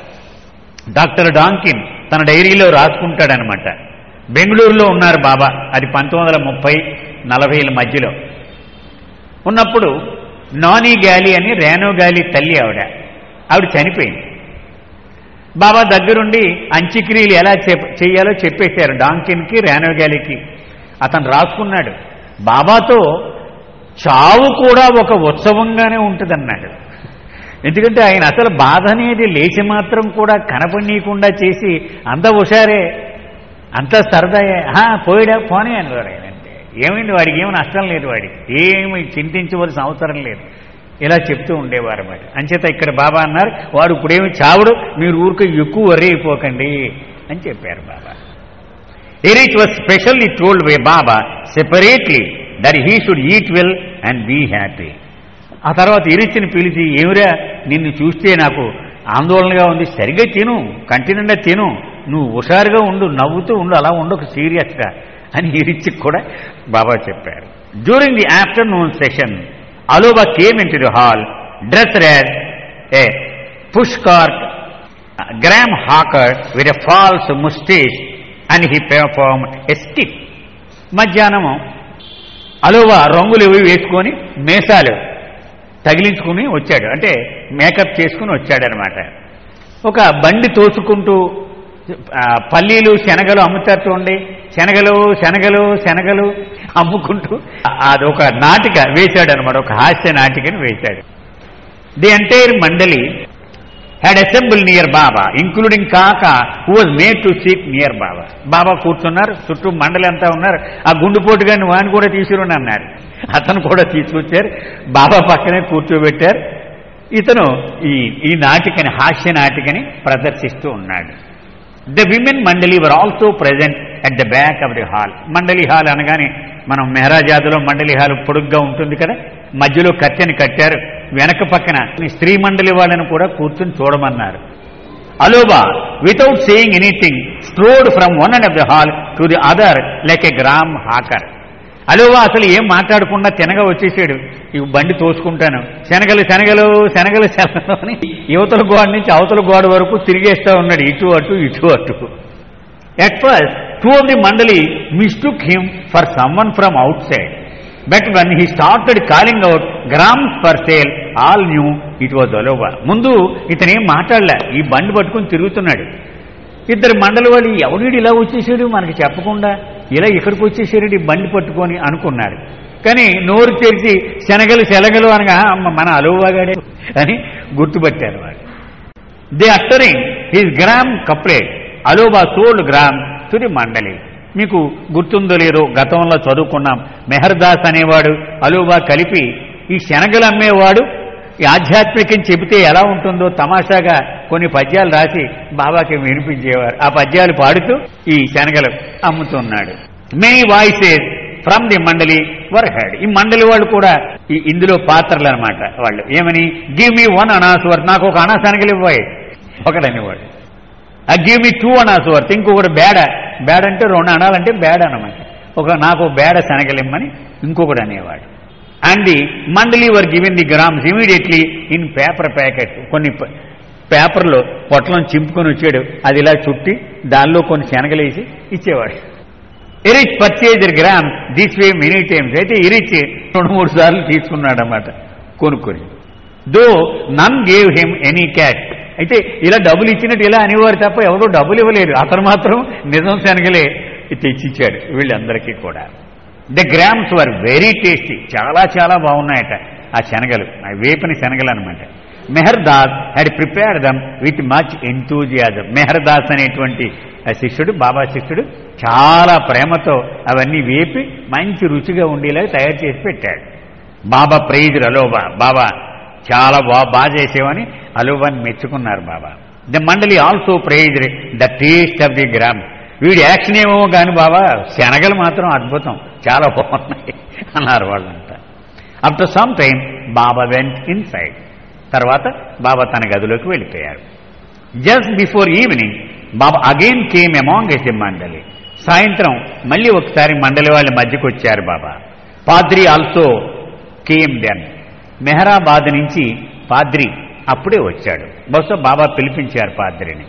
డాక్టర్ డాంకిన్ తన డైరీలో రాసుకుంటాడనమాట బెంగళూరులో ఉన్నారు బాబా అది పంతొమ్మిది వందల ముప్పై నలభైల మధ్యలో ఉన్నప్పుడు నాని గాలి అని రేణో గాలి తల్లి ఆవిడ ఆవిడ చనిపోయింది బాబా దగ్గరుండి అంత్యక్రియలు ఎలా చెప్- చెయ్యాలో చెప్పేశారు డాంకిన్కి రేణో గాలికి అతను రాసుకున్నాడు బాబాతో చావు కూడా ఒక ఉత్సవంగానే ఉంటుందన్నాడు ఎందుకంటే ఆయన అసలు బాధ అనేది లేచి మాత్రం కూడా కనపడనీయకుండా చేసి అంత హుషారే అంత సరదాయే "హా, పోయాడా పోనీ అనేవాడు ఆయన అంటే ఏమైంది వాడికి ఏమి నష్టం లేదు వాడికి ఏమి చింతించవలసిన అవసరం లేదు ఇలా చెప్తూ ఉండేవారు అన్నమాట అంచేత ఇక్కడ బాబా అన్నారు వాడు ఇప్పుడేమి చావుడు మీరు ఊరికి ఎక్కువ వర్రీ అయిపోకండి అని చెప్పారు Baba Eruch was specially told by Baba separately that he should eat well and be happy ఆ తర్వాత ఇరిచిని పిలిచి ఏమిరా నిన్ను చూస్తే నాకు ఆందోళనగా ఉంది సరిగ్గా తిను కంటి నిండా తిను నువ్వు హుషారుగా ఉండు నవ్వుతూ ఉండు అలా ఉండకు సీరియస్గా అని ఇరిచికి కూడా బాబా చెప్పారు during the afternoon session Aloba came into the hall dress as a push cart gram hawker with a false moustache and he perform a skit మధ్యాహ్నము అలోవా రంగులు ఇవి వేసుకొని మేసాలు తగిలించుకుని వచ్చాడు అంటే మేకప్ చేసుకుని వచ్చాడనమాట ఒక బండి తోసుకుంటూ ఆ, పల్లీలు శనగలు అమ్ముతారు చూడండి శనగలు శనగలు శనగలు అమ్ముకుంటూ అదొక నాటిక వేశాడు అనమాట ఒక హాస్య నాటికని వేశాడు the entire mandali had assemble near Baba including Kaka who was made to sit near Baba Baba కూర్చున్నారు చుట్టూ మండలి అంతా ఉన్నారు ఆ గుండుపోటు గారిని వాడిని కూడా తీసుకురండి అన్నారు అతను కూడా తీసుకొచ్చారు బాబా పక్కనే కూర్చోబెట్టారు ఇతను ఈ ఈ నాటికని హాస్య నాటికని ప్రదర్శిస్తూ ఉన్నాడు the women mandali were also present at the back of the hall mandali hall అనగానే మనం మెహరాజాదులో మండలి హాల్ పొడుగ్గా ఉంటుంది కదా మధ్యలో కట్టెని కట్టారు వెనక పక్కన ఈ స్త్రీ మండలి వాళ్ళని కూడా కూర్చుని చూడమన్నారు Aloba without saying anything strode from one end of the hall to the other like a gram hawker Aloba అసలు ఏం మాట్లాడకుండా తినగా వచ్చేసాడు ఈ బండి తోసుకుంటాను శనగలు శనగలు శనగలు శనగలు అని యువతల గోడ నుంచి అవతల గోడ వరకు తిరిగేస్తా ఉన్నాడు ఇటు అటు ఇటు అటు at first two of the mandali mistook him for someone from outside but when he started calling out grams for sale all knew it was Aloba ముందు ఇతనేం మాట్లాడలే ఈ బండి పట్టుకుని తిరుగుతున్నాడు ఇద్దరు మండలి వాళ్ళు ఎవడు ఇలా వచ్చేసాడు మనకి చెప్పకుండా ఇలా ఇక్కడికి వచ్చేసాడు ఈ బండి పట్టుకొని అనుకున్నారు కానీ నోరు తెరిచి శనగలు శనగలు అనగా అమ్మ మన అలోవాగాడే అని గుర్తుపట్టారు వాళ్ళు they uttering his gram couplet Aloba sold gram to the mandali మీకు గుర్తుందో లేదో గతంలో చదువుకున్నాం మెహర్దాస్ అనేవాడు అలోబా కలిపి ఈ శనగలు అమ్మేవాడు ఈ ఆధ్యాత్మికం చెబితే ఎలా ఉంటుందో తమాషాగా కొన్ని పద్యాలు రాసి బాబాకి వినిపించేవారు ఆ పద్యాలు పాడుతూ ఈ శనగలు అమ్ముతున్నాడు మెనీ వాయిసెస్ ఫ్రమ్ ది మండలి వర్ హెడ్ ఈ మండలి వాళ్ళు కూడా ఈ ఇందులో పాత్రలు అనమాట వాళ్ళు ఏమని give me one annas worth నాకు ఒక అనాస్ శనగలు ఇవ్వాలి ఒకడనేవాడు ఆ give me two annas worth ఇంకొకటి బేడ బ్యాడ్ అంటే రెండు అనాలంటే బ్యాడ్ అనమాట ఒక నాకు బేడ శనగలిమ్మని ఇంకొకడు అనేవాడు and the mandali were given the grams immediately in paper packet కొన్ని ప- పేపర్లో పొట్లం చింపుకొని వచ్చాడు అది ఇలా చుట్టి దానిలో కొన్ని శనగలేసి ఇచ్చేవాడు Eruch purchase gram this way many times అయితే ఇరిచ్ రెండు మూడు సార్లు తీసుకున్నాడు అన్నమాట కొనుక్కొని though none gave him any cash అయితే ఇలా డబ్బులు ఇచ్చినట్టు ఇలా అనేవారు తప్ప ఎవరో డబ్బులు ఇవ్వలేదు అతను మాత్రం నిజం శనగలే తెచ్చిచ్చాడు వీళ్ళందరికీ కూడా the grams were very tasty చాలా చాలా బాగున్నాయట ఆ శనగలు ఆ వేపిన శనగలు అనమాట Meher Das had prepared them with much enthusiasm Meher Das అనేటువంటి ఆ శిష్యుడు బాబా శిష్యుడు చాలా ప్రేమతో అవన్నీ వేపి మంచి రుచిగా ఉండేలాగా తయారు చేసి పెట్టాడు బాబా ప్రైజ్ అలోబా బాబా చాలా బా బాగా చేసేవని అలోబాని మెచ్చుకున్నారు Baba the mandali also praise the taste of the gram వీడి యాక్షన్ ఏమో కానీ బాబా శనగలు మాత్రం అద్భుతం చాలా బాగున్నాయి అన్నారు వాళ్ళంతా after some time Baba went inside తర్వాత బాబా తన గదిలోకి వెళ్ళిపోయారు just before evening Baba again came among us mandali సాయంత్రం మళ్ళీ ఒకసారి మండలి వాళ్ళ మధ్యకు వచ్చారు Baba Padri also came then Meherabad నుంచి పాద్రి అప్పుడే వచ్చాడు బహుశా బాబా పిలిపించారు పాద్రిని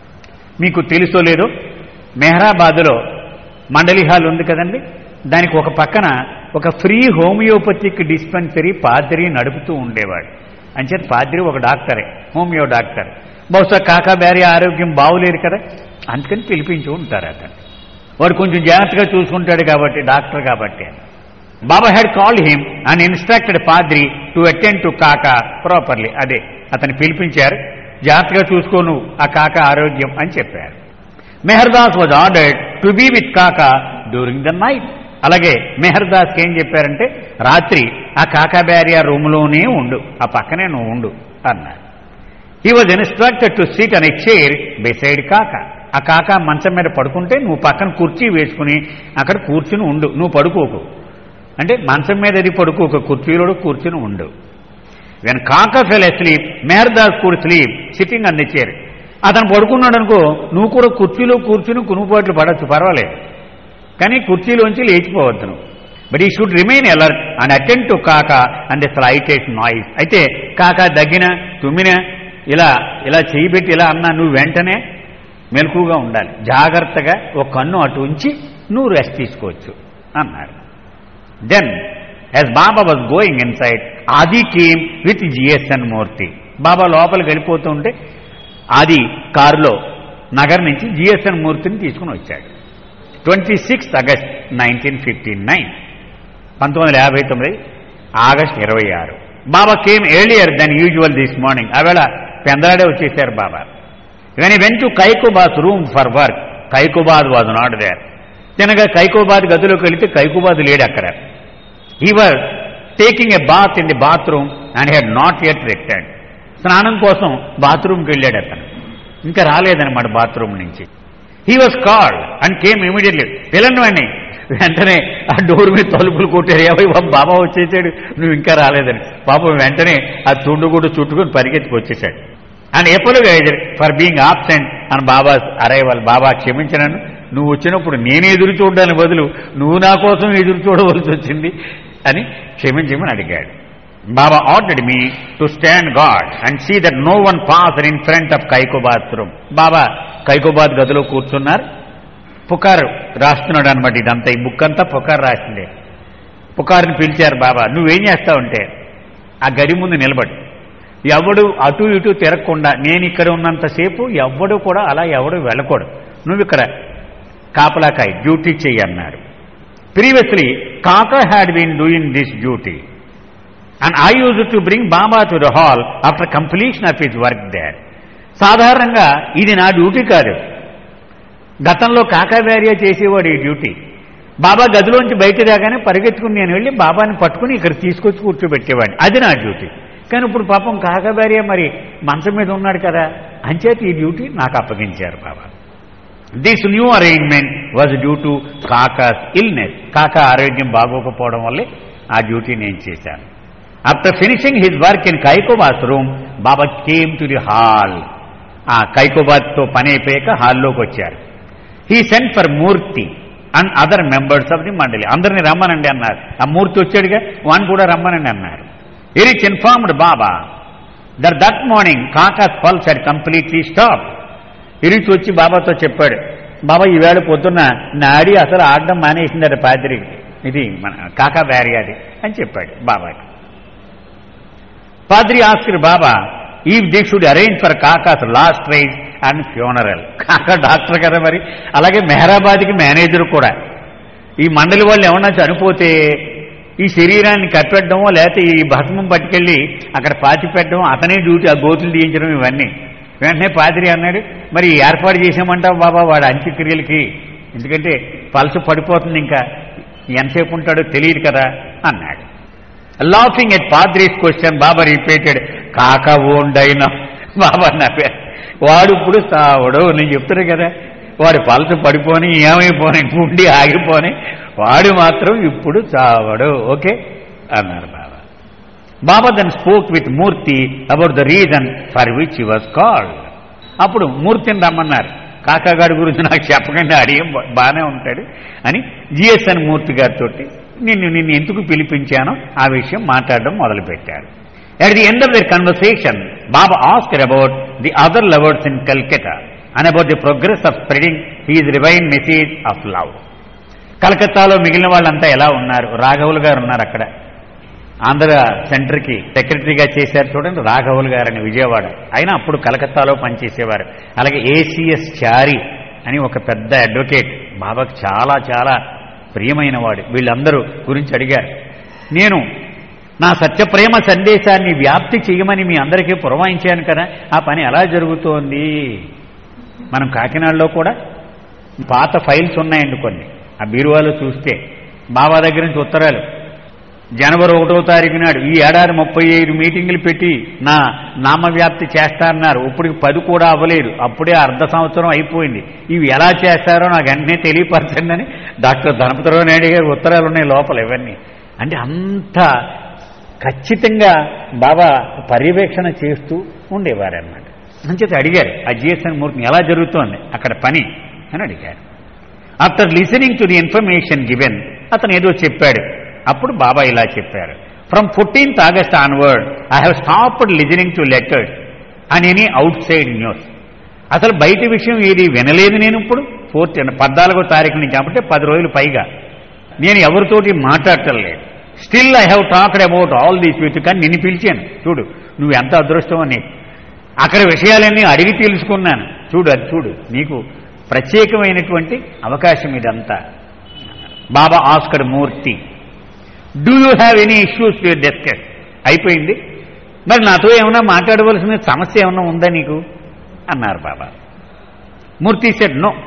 మీకు తెలుసో లేదో మెహరాబాద్లో మండలి హాల్ ఉంది కదండి దానికి ఒక పక్కన ఒక ఫ్రీ హోమియోపతిక్ డిస్పెన్సరీ పాద్రి నడుపుతూ ఉండేవాడు అంచేత పాద్రి ఒక డాక్టరే హోమియో డాక్టర్ బహుశా కాకా బ్యారి ఆరోగ్యం బాగులేదు కదా అందుకని పిలిపించి ఉంటారు అతను వాడు కొంచెం జాగ్రత్తగా చూసుకుంటాడు కాబట్టి డాక్టర్ కాబట్టి Baba had call him and instructed Padri to attend to Kaka properly అదే అతన్ని పిలిపించారు జాగ్రత్తగా చూసుకో నువ్వు ఆ కాక ఆరోగ్యం అని చెప్పారు Mehardas was ordered to be with Kaka during the night అలాగే మెహర్దాస్కి ఏం చెప్పారంటే రాత్రి ఆ కాకా బ్యారియా రూమ్లోనే ఉండు ఆ పక్కనే నువ్వు ఉండు అన్నారు he was instructed to seat on a chair beside Kaka ఆ కాక మంచం మీద పడుకుంటే నువ్వు పక్కన కుర్చీ వేసుకుని అక్కడ కూర్చుని ఉండు నువ్వు పడుకోకు అంటే మంచం మీద అది పడుకోక కుర్చీలో కూర్చుని ఉండు వెన్ కాక ఫెల్ స్లీప్ మెహర్దాస్ కూడా sleep sitting on the chair అతను పడుకున్నాడు అనుకో నువ్వు కూడా కుర్చీలో కూర్చుని కునుపాట్లు పడచ్చు పర్వాలేదు కానీ కుర్చీలోంచి లేచిపోవద్దు నువ్వు but he should remain alert and attend to Kaka and the slightest noise అయితే కాక దగ్గిన తుమ్మిన ఇలా ఇలా చేయి పెట్టి ఇలా అన్నా నువ్వు వెంటనే మెలకుగా ఉండాలి జాగ్రత్తగా ఒక కన్ను అటు ఉంచి నువ్వు రెస్ట్ తీసుకోవచ్చు అన్నారు then as Baba was going inside Adi came with GSN Murthy Baba లోపలికి వెళ్ళిపోతూ ఉంటే ఆది కారులో నగర్ నుంచి జిఎస్ఎన్ మూర్తిని తీసుకుని వచ్చాడు twenty sixth August nineteen fifty nine పంతొమ్మిది వందల యాభై తొమ్మిది ఆగస్ట్ ఇరవై ఆరు Baba came earlier then usual this morning ఆవేళ పెందలాడే వచ్చేసారు Baba went went to Kaikobad room for work Kaikobad was not there తినగా కైకోబాద్ గదిలోకి వెళితే కైకోబాద్ లేడు అక్కడ he was taking a bath in the bathroom and had not yet return స్నానం కోసం బాత్రూమ్కి వెళ్ళాడు అతను ఇంకా రాలేదన్నమాట బాత్రూమ్ నుంచి he was called and came immediately పిల్లని వాడిని వెంటనే ఆ డోర్ మీద తలుపులు కొట్టారు ఏవై బాబా వచ్చేసాడు నువ్వు ఇంకా రాలేదని పాపం వెంటనే ఆ తుండు కూడా చుట్టుకొని పరిగెత్తుకు వచ్చేసాడు అండ్ ఎప్పుడు ఫర్ బీయింగ్ ఆబ్సెంట్ అని బాబా అరైవల్ బాబా క్షమించనను నువ్వు వచ్చినప్పుడు నేనే ఎదురు చూడడానికి బదులు నువ్వు నా కోసం ఎదురు చూడవలసి వచ్చింది అని క్షమించమని అడిగాడు Baba ordered me to stand guard and see that no one pass in front of Kaikobad room Baba Kaikobad గదిలో కూర్చున్నారు పుకారు రాస్తున్నాడు అనమాట ఇదంతా ఈ బుక్ అంతా పుకారు రాసిందే పుకారుని పిలిచారు బాబా నువ్వేం చేస్తావంటే ఆ గడి ముందు నిలబడి ఎవడు అటు ఇటు తిరగకుండా నేను ఇక్కడ ఉన్నంతసేపు ఎవడు కూడా అలా ఎవడు వెళ్ళకూడదు నువ్వు ఇక్కడ కాపలాకాయ డ్యూటీ చెయ్యి అన్నారు previously Kaka had been doing this duty and I use to bring Baba to the hall after completion of his work there సాధారణంగా ఇది నా డ్యూటీ కాదు గతంలో కాకావేరియా చేసేవాడు ఈ డ్యూటీ బాబా గదిలోంచి బయట రాగానే పరిగెత్తుకుని నేను వెళ్ళి బాబాని పట్టుకుని ఇక్కడ తీసుకొచ్చి కూర్చోబెట్టేవాడిని అది నా డ్యూటీ కానీ ఇప్పుడు పాపం కాకావేరియా మరి మంచం మీద ఉన్నాడు కదా అంచేత ఈ డ్యూటీ నాకు అప్పగించారు Baba this new arrangement was due to Kaka's illness Kaka ఆరోగ్యం బాగోకపోవడం వల్లే ఆ డ్యూటీ నేను చేశాను after finishing his work in Kaikobad's room Baba came to the hall ఆ కైకోబాద్తో పని అయిపోయాక హాల్లోకి వచ్చారు he sent for Murthy and other members of the mandali అందరిని రమ్మనండి అన్నారు ఆ మూర్తి వచ్చాడుగా వాన్ కూడా రమ్మనండి అన్నారు Eruch informed Baba that that morning Kaka's pulse had completely stop Eruch వచ్చి బాబాతో చెప్పాడు బాబా ఈవేళ పొద్దున్న నాడి అసలు ఆడడం మానేసిందట పాదిరి ఇది మన కాకా వ్యారియాది అని చెప్పాడు బాబాకి పాద్రి asked Baba if they should arrange for Kaka's last rites and funeral Kaka doctor కదా మరి అలాగే మెహరాబాద్కి మేనేజర్ కూడా ఈ మండలి వాళ్ళు ఏమన్నా చనిపోతే ఈ శరీరాన్ని కట్టడమో లేకపోతే ఈ భస్మం పట్టుకెళ్ళి అక్కడ పాతి పెట్టడం అతనే డ్యూటీ ఆ గోతులు తీయించడం ఇవన్నీ వెంటనే పాదిరి అన్నాడు మరి ఏర్పాటు చేసామంటావు బాబా వాడు అంత్యక్రియలకి ఎందుకంటే పల్సు పడిపోతుంది ఇంకా ఎంతసేపు ఉంటాడో తెలియదు కదా అన్నాడు laughing at Padri's question Baba repeated Kaka ఓండైనా బాబా నవ్వారు వాడు ఇప్పుడు సావడు నేను చెప్తున్నా కదా వాడి పలస పడిపోని ఏమైపోని గుండి ఆగిపోని వాడు మాత్రం ఇప్పుడు చావడు ఓకే అన్నారు Baba Baba then spoke with Murthy about the reason for which was called అప్పుడు మూర్తిని రమ్మన్నారు కాకాగాడి గురించి నాకు చెప్పకండి అడిగేం బాగానే ఉంటాడు అని జిఎస్ఎన్ మూర్తి గారితో నిన్ను నిన్ను ఎందుకు పిలిపించానో ఆ విషయం మాట్లాడడం మొదలుపెట్టారు at the end of the conversation Baba asked about the other lovers in Calcutta and about the progress of spreading his divine message of love కలకత్తాలో మిగిలిన వాళ్ళంతా ఎలా ఉన్నారు రాఘవులు గారు ఉన్నారు అక్కడ ఆంధ్ర సెంటర్కి సెక్రటరీగా చేశారు చూడండి రాఘవులు గారని విజయవాడ అయినా అప్పుడు కలకత్తాలో పనిచేసేవారు అలాగే ఏసీఎస్ చారి అని ఒక పెద్ద అడ్వకేట్ బాబాకు చాలా చాలా ప్రియమైన వాడు వీళ్ళందరూ గురించి అడిగారు నేను నా సత్యప్రేమ సందేశాన్ని వ్యాప్తి చేయమని మీ అందరికీ పురమాయించాను కదా ఆ పని ఎలా జరుగుతోంది మనం కాకినాడలో కూడా పాత ఫైల్స్ ఉన్నాయండి కొన్ని ఆ బీరువాలో చూస్తే బాబా దగ్గర నుంచి ఉత్తరాలు జనవరి ఒకటో తారీఖు నాడు ఈ ఏడాది ముప్పై ఐదు మీటింగులు పెట్టి నా నామవ్యాప్తి చేస్తా అన్నారు ఇప్పుడు పది కూడా అవ్వలేదు అప్పుడే అర్ధ సంవత్సరం అయిపోయింది ఇవి ఎలా చేస్తారో నాకు వెంటనే తెలియపరచండి అని డాక్టర్ ధనపతిరావు నాయుడు గారు ఉత్తరాలు ఉన్నాయి లోపల ఇవన్నీ అంటే అంత ఖచ్చితంగా బాబా పర్యవేక్షణ చేస్తూ ఉండేవారన్నమాట అంచేత అడిగారు ఆ జిఎస్ఎన్ మూర్తిని ఎలా జరుగుతోంది అక్కడ పని అని అడిగారు after listening to the information given అతను ఏదో చెప్పాడు అప్పుడు బాబా ఇలా చెప్పారు from fourteenth August onward I have stopped listening to letters and any outside news అసలు బయట విషయం ఏది వినలేదు నేను ఇప్పుడు ఫోర్టీన్ పద్నాలుగో తారీఖు నుంచి అంటే పది రోజులు పైగా నేను ఎవరితోటి మాట్లాడటం లేదు still I have talked about all these with కానీ నిన్ను పిలిచాను చూడు నువ్వు ఎంత అదృష్టం అని అక్కడ విషయాలన్నీ అడిగి తెలుసుకున్నాను చూడు అది చూడు నీకు ప్రత్యేకమైనటువంటి అవకాశం ఇదంతా Baba asked Murthy do you have any issues to discuss అయిపోయింది మరి నాతో ఏమైనా మాట్లాడవలసిన సమస్య ఏమైనా ఉందా నీకు అన్నారు బాబా మూర్తి సెడ్ నో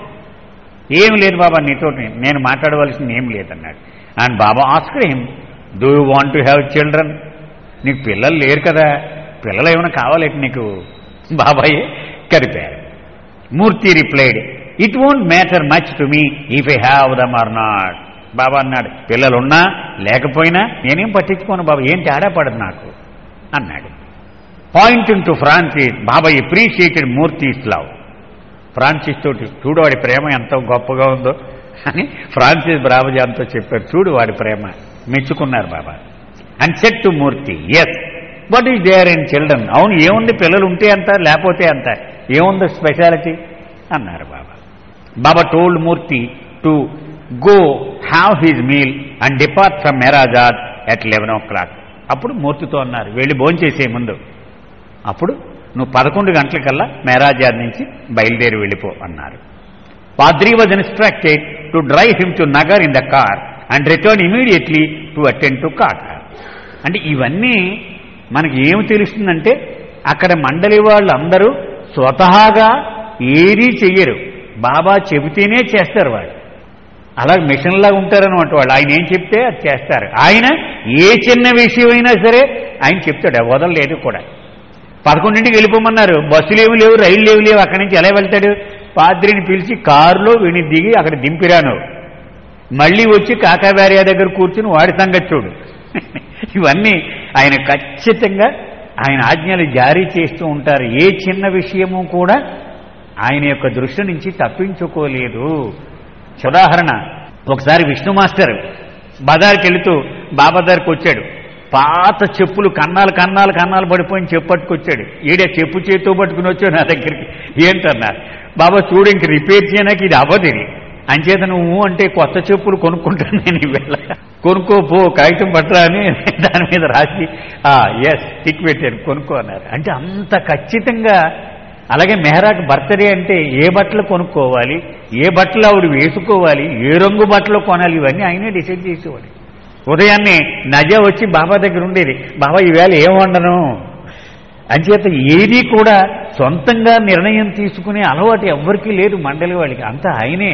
ఏం లేదు బాబా నీతో నేను మాట్లాడవలసింది ఏం లేదన్నాడు and Baba asked him do you want to have children నీకు పిల్లలు లేరు కదా పిల్లలు ఏమైనా కావాలంటే నీకు బాబాయే కరిపారు Murthy replied it won't matter much to me if I have them or not Baba అన్నాడు పిల్లలున్నా లేకపోయినా నేనేం పట్టించుకోను బాబా ఏం తేడా పడదు నాకు అన్నాడు pointing to Francis Baba appreciated Murthy's love Francis తోటి చూడు వాడి ప్రేమ ఎంత గొప్పగా ఉందో అని ఫ్రాన్సిస్ బ్రాబజాన్తో చెప్పారు చూడు వాడి ప్రేమ మెచ్చుకున్నారు Baba and said to Murthy yes what is there in children అవును ఏముంది పిల్లలు ఉంటే అంత లేకపోతే అంత ఏముంది స్పెషాలిటీ అన్నారు Baba Baba told Murthy to go have his meal and depart from Meherabad at eleven o'clock అప్పుడు మూర్తితో అన్నారు వెళ్ళి భోంచేసే ముందు అప్పుడు నువ్వు పదకొండు గంటలకల్లా మేరాజాద్ నుంచి బయలుదేరి వెళ్ళిపో అన్నారు Padri was instructed to drive him to Nagar in the car and return immediately to attend to Kaka అంటే ఇవన్నీ మనకి ఏమి తెలుస్తుందంటే అక్కడ మండలి వాళ్ళు అందరూ స్వతహాగా ఏదీ చెయ్యరు బాబా చెబితేనే చేస్తారు వాళ్ళు అలా మిషన్లాగా ఉంటారనమాట వాళ్ళు ఆయన ఏం చెప్తే అది చేస్తారు ఆయన ఏ చిన్న విషయమైనా సరే ఆయన చెప్తాడు వదలలేదు కూడా పదకొండింటికి వెళ్ళిపోమన్నారు బస్సులు ఏమి లేవు రైళ్ళు ఏమి లేవు అక్కడి నుంచి ఎలా వెళ్తాడు పాద్రిని పిలిచి కారులో వీడిని దిగి అక్కడ దింపిరాను మళ్ళీ వచ్చి కాకావారియా దగ్గర కూర్చుని వాడి సంగతి చూడు ఇవన్నీ ఆయన ఖచ్చితంగా ఆయన ఆజ్ఞలు జారీ చేస్తూ ఉంటారు ఏ చిన్న విషయము కూడా ఆయన యొక్క దృష్టి నుంచి తప్పించుకోలేదు ఉదాహరణ ఒకసారి విష్ణు మాస్టర్ బజార్కి వెళుతూ బాబా దగ్గరికి వచ్చాడు పాత చెప్పులు కన్నాలు కన్నాలు కన్నాలు పడిపోయి చెప్పు పట్టుకొచ్చాడు ఈడే చెప్పు చేతితో పట్టుకుని వచ్చాడు నా దగ్గరికి ఏంటన్నారు బాబా చూడు ఇంక రిపేర్ చేయడానికి ఇది అవ్వదు ఇది అంచేత నువ్వు అంటే కొత్త చెప్పులు కొనుక్కుంటాను నేను ఈవేళ కొనుక్కోపో కాగితం పట్టరా అని దాని మీద రాసి ఎస్ టిక్ పెట్టాను కొనుక్కో అన్నారు అంటే అంత ఖచ్చితంగా అలాగే మెహరాకి బర్త్డే అంటే ఏ బట్టలు కొనుక్కోవాలి ఏ బట్టలు ఆవిడ వేసుకోవాలి ఏ రంగు బట్టలు కొనాలి ఇవన్నీ ఆయనే డిసైడ్ చేసేవాడు ఉదయాన్నే నజ వచ్చి బాబా దగ్గర ఉండేది బాబా ఈవేళ ఏం వండను అంచేత ఏది కూడా సొంతంగా నిర్ణయం తీసుకునే అలవాటు ఎవ్వరికీ లేదు మండలి వాళ్ళకి అంతా ఆయనే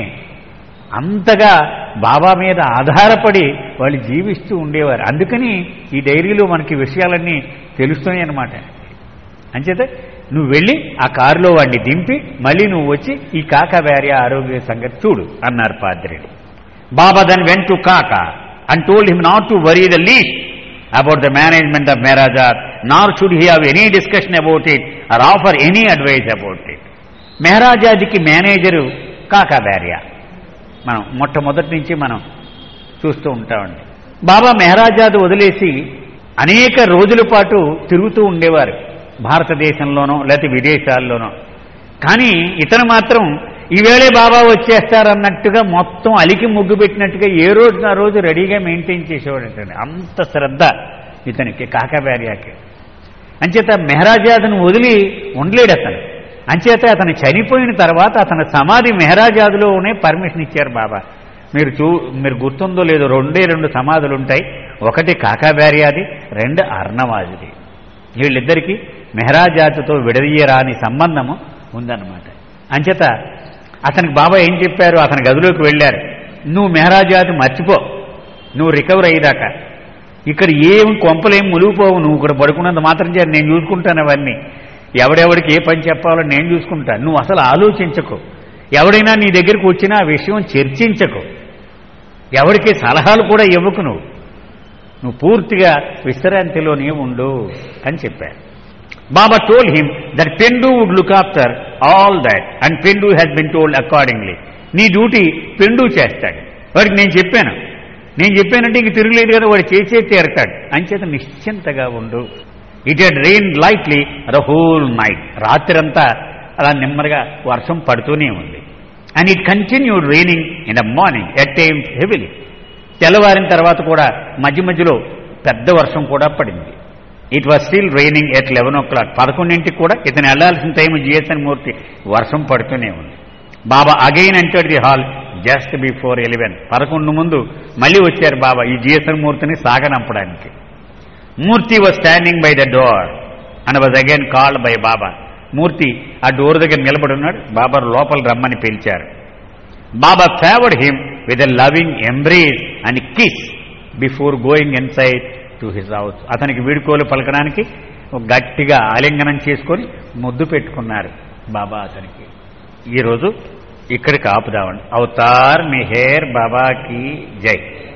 అంతగా బాబా మీద ఆధారపడి వాళ్ళు జీవిస్తూ ఉండేవారు అందుకని ఈ డైరీలో మనకి విషయాలన్నీ తెలుస్తున్నాయి అన్నమాట అంచేత నువ్వు వెళ్ళి ఆ కారులో వాడిని దింపి మళ్ళీ నువ్వు వచ్చి ఈ కాక వేరే ఆరోగ్య సంగతి చూడు అన్నారు పాద్రుడు Baba then went to Kaka and told him not to worry the least about the management of Meherabad nor should he have any discussion about it or offer any advice about it మెహరాజాద్కి మేనేజరు కాకా బ్యారియా మనం మొట్టమొదటి నుంచి మనం చూస్తూ ఉంటామండి బాబా మెహరాజాద్ వదిలేసి అనేక రోజుల పాటు తిరుగుతూ ఉండేవారు భారతదేశంలోనో లేకపోతే విదేశాల్లోనో కానీ ఇతను మాత్రం ఈవేళే బాబా వచ్చేస్తారన్నట్టుగా మొత్తం అలికి ముగ్గు పెట్టినట్టుగా ఏ రోజు ఆ రోజు రెడీగా మెయింటైన్ చేసేవాడు అంత శ్రద్ధ ఇతనికి కాకబ్యారియాకి అంచేత మెహరాజాదును వదిలి ఉండలేడు అతను అంచేత అతను చనిపోయిన తర్వాత అతని సమాధి మెహరాజాదులోనే పర్మిషన్ ఇచ్చారు బాబా మీరు చూ మీరు గుర్తుందో లేదో రెండే రెండు సమాధులు ఉంటాయి ఒకటి కాకాబ్యారియాది రెండు అర్ణవాదిది వీళ్ళిద్దరికీ మెహరాజాతుతో విడదీయరాని సంబంధము ఉందన్నమాట అంచేత అతనికి బాబా ఏం చెప్పారు అతని గదిలోకి వెళ్ళారు నువ్వు మెహరాజాతి మర్చిపో నువ్వు రికవర్ అయ్యేదాకా ఇక్కడ ఏం కొంపలేం మునిగిపోవు నువ్వు ఇక్కడ పడుకున్నంత మాత్రం చేయాలి నేను చూసుకుంటాను అవన్నీ ఎవడెవడికి ఏ పని చెప్పాలో నేను చూసుకుంటాను నువ్వు అసలు ఆలోచించకు ఎవడైనా నీ దగ్గరికి వచ్చినా ఆ విషయం చర్చించకు ఎవరికి సలహాలు కూడా ఇవ్వకు నువ్వు నువ్వు పూర్తిగా విశ్రాంతిలోనే ఉండు అని చెప్పారు Baba told him that Pendu would look after all that and Pendu has been told accordingly నీ డ్యూటీ పెండు చేస్తాడు వాడికి నేను చెప్పాను నేను చెప్పానంటే ఇంక తిరగలేదు కదా వాడు చేసే తీరతాడు అంచేత నిశ్చింతగా ఉండు it had rain lightly the whole night రాత్రంతా అలా నెమ్మదిగా వర్షం పడుతూనే ఉంది and it continued raining in the morning at times heavily తెల్లవారిన తర్వాత కూడా మధ్య మధ్యలో పెద్ద వర్షం కూడా పడింది it was still raining at eleven o'clock పదకొండింటికి కూడా ఇతను వెళ్లాల్సిన టైం జిఎస్ఎన్ మూర్తి వర్షం పడుతూనే ఉంది Baba again entered the hall just before eleven పదకొండు ముందు మళ్ళీ వచ్చారు బాబా ఈ జిఎస్ఎన్ మూర్తిని సాగనంపడానికి Murthy was standing by the door and was again called by Baba Murthy ఆ డోర్ దగ్గర నిలబడి ఉన్నాడు బాబా లోపల రమ్మని పిలిచారు Baba favoured him with a loving embrace and kiss before going inside to his house అతనికి వీడుకోలు పలకడానికి ఒక గట్టిగా ఆలింగనం చేసుకొని ముద్దు పెట్టుకున్నారు బాబా అతనికి ఈరోజు ఇక్కడికి ఆపుదామండి అవతార్ మెహేర్ బాబాకి జై